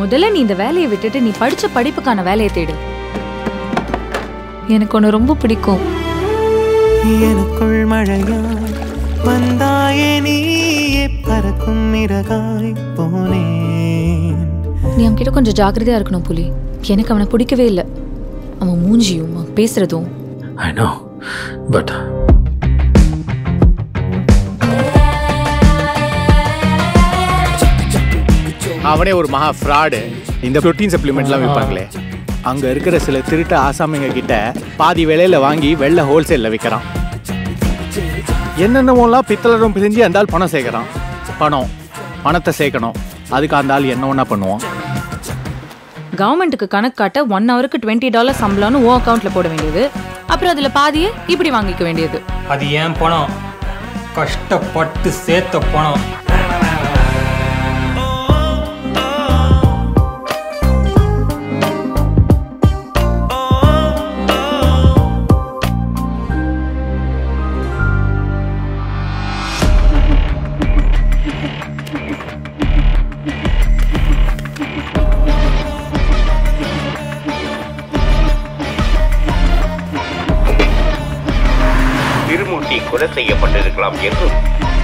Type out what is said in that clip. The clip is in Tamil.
முதல்ல நீ இந்த வேலையை விட்டுட்டு நீ படிச்ச படிப்புக்கான வேலையை தேடு எனக்கு ஒன்று ரொம்ப பிடிக்கும் எனக்குள் மழையாய் வந்தாயே நீயே பறக்கும் இறகாய் போனேன் நீ அவன்கிட்ட கொஞ்சம் ஜாக்கிரதையா இருக்கணும் புலி எனக்கு அவனை பிடிக்கவே இல்லை அவன் மூஞ்சியும் அவன் பேசுறதும் ஐ நோ பட் அவனே ஒரு மகா ஃப்ராடு இந்த ப்ரோட்டீன் சப்ளிமெண்ட்லாம் விற்பாங்களே அங்கே இருக்கிற சில திருட்டு ஆசாமிங்க கிட்ட பாதி விலையில வாங்கி வெள்ளை ஹோல்சேலில் விற்கிறான் என்னென்னவோலாம் பித்தளரும் பிரிஞ்சு அந்த ஆள் பணம் சேர்க்குறான் பணம் பணத்தை சேர்க்கணும் அதுக்கு அந்த ஆள் என்ன ஒன்றா பண்ணுவான் கவர்மெண்ட்டுக்கு கணக்கு காட்ட ஒன் ஹவருக்கு டுவெண்ட்டி டாலர் சம்பளம்னு உன் அக்கௌண்ட்ல போட வேண்டியது அப்புறம் அதுல பாதியை இப்படி வாங்கிக்க வேண்டியது அது ஏன் பணம் கஷ்டப்பட்டு சேர்த்த பணம் திருமூர்த்தி கொலை செய்யப்பட்டிருக்கலாம் என்றும்